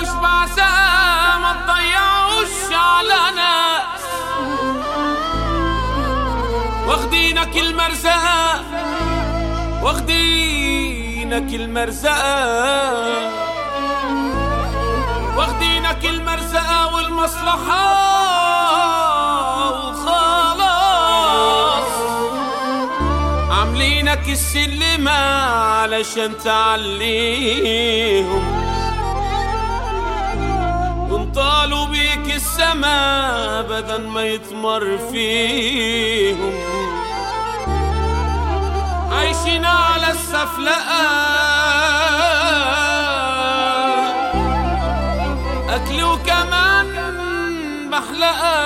مش بعزها ما تضيعوش على ناس واخدينك المرزقة واخدينك المرزقة واخدينك المرزقة والمصلحة وخلاص عاملينك السلمة علشان تعليهم وانطالوا بيك السما بدل ما يتمر فيهم عايشين على السفلقة أكل وكمان بحلقة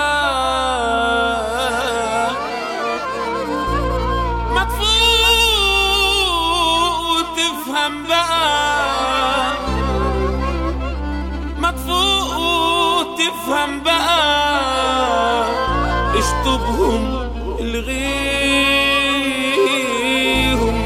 ما تفوق وتفهم بقى ما تفوق وتفهم بقى اشطبهم الغيهم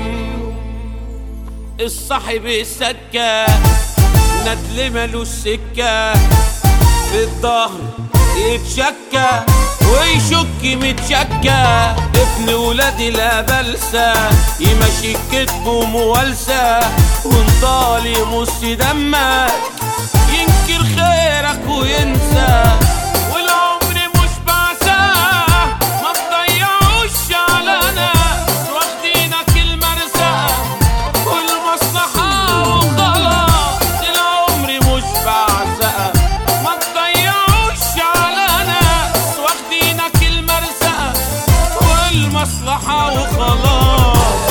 الصاحب السكة ندل ملوش سكة في الظهر يتشكى ويشك متشكى ابن ولادي لا بلسى يمشي كتبه موالسة وانطالي مص دمك ينكر خيرك وينسى والعمر مش بعزاه ما تضيعوش على ناس واخدينك المرزقة والمصلحة وخلاص العمر مش بعزقة ما تضيعوش على ناس واخدينك المرزقة والمصلحة وخلاص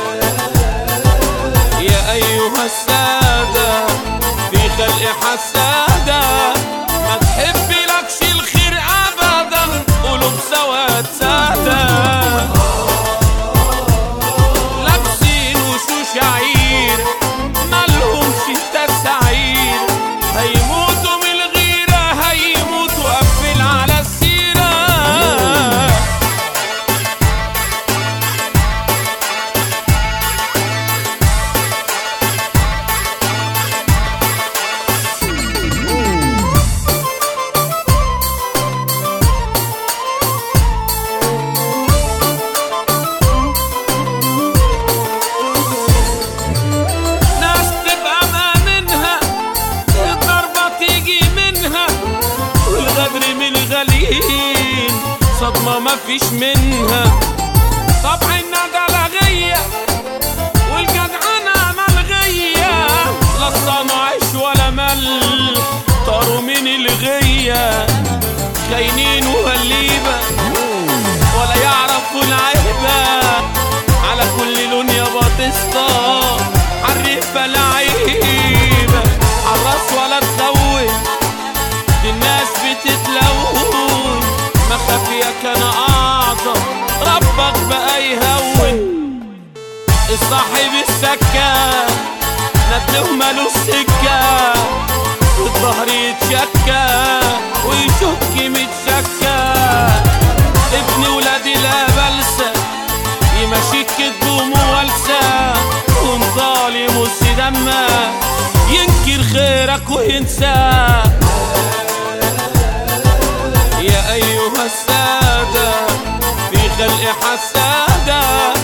يا أيها السادة في خلق حسادة ما تحب لكش الخير أبدا قلوب سواد سادة لابسين وشوش عير مالهمش تسعير هيموتوا من الغيرة هيموتوا قفل على السيرة ناس تبقى مامنها الضربة تيجي منها والغدر من الغاليين صدمة ما فيش منها طبع الندى لغية والجدعنة ملغية لا صنعوا عيش ولا مل طاروا من الغية خاينين وهليبة ولا يعرفوا العيبة على كل لون يابا تصطاد عالرفة لعيبة عالراس ولا تخوف دي الناس بتتلون مخافية كان أعظم ربك بقى يهون الصاحب السكة ندله مالوش سكة والظهر يتشكى ويشك متشكى ابن ولادي لا بلسة يمشيك كدبه موالسة وانطالي مس دمه ينكر خيرك وينساه يا أيها السادة في خلق حسادة